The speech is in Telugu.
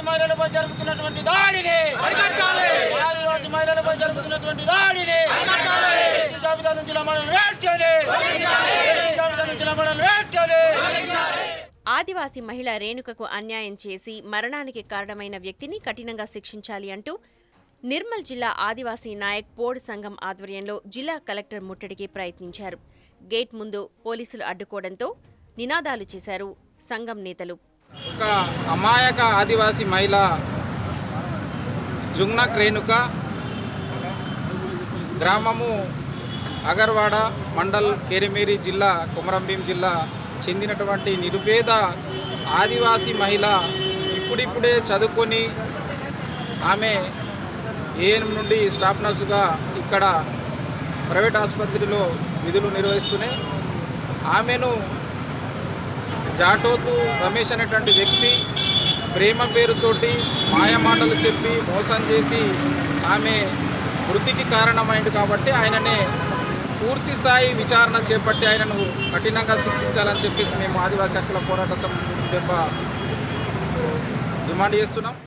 మహిళలపై జరుగుతున్నటువంటి దాడిని ఆదివాసీ మహిళలపై జరుగుతున్నటువంటి దాడిని ఎస్టీ జాబితా నుంచి మనల్ని వెంటనే ఎస్టీ జాబితా నుంచి మనల్ని వెంటనే ఆదివాసీ మహిళ రేణుకకు అన్యాయం చేసి మరణానికి కారణమైన వ్యక్తిని కఠినంగా శిక్షించాలి అంటూ నిర్మల్ జిల్లా ఆదివాసీ నాయక్ పోడ్ సంఘం ఆధ్వర్యంలో జిల్లా కలెక్టర్ ముట్టడికి ప్రయత్నించారు గేట్ ముందు పోలీసులు అడ్డుకోవడంతో నినాదాలు చేశారు సంఘం నేతలు ఒక అమాయక ఆదివాసీ మహిళ జుగ్నక్ రేణుక గ్రామము అగర్వాడ మండల్ కేరిమేరి జిల్లా కొమరంభీం జిల్లా చెందినటువంటి నిరుపేద ఆదివాసీ మహిళ ఇప్పుడిప్పుడే చదువుకొని ఆమె ఏఎన్ నుండి స్టాఫ్ నర్సుగా ఇక్కడ ప్రైవేట్ ఆసుపత్రిలో విధులు నిర్వహిస్తూనే ఆమెను జాటోతు రమేష్ అనేటువంటి వ్యక్తి ప్రేమ పేరుతోటి మాయమాటలు చెప్పి మోసం చేసి ఆమె మృతికి కారణమైంది కాబట్టి ఆయననే పూర్తి స్థాయి విచారణ చేపట్టి ఆయనను కఠినంగా శిక్షించాలని చెప్పేసి మేము ఆదివాసీ హక్కుల పోరాట సమితి దెబ్బ డిమాండ్ చేస్తున్నాం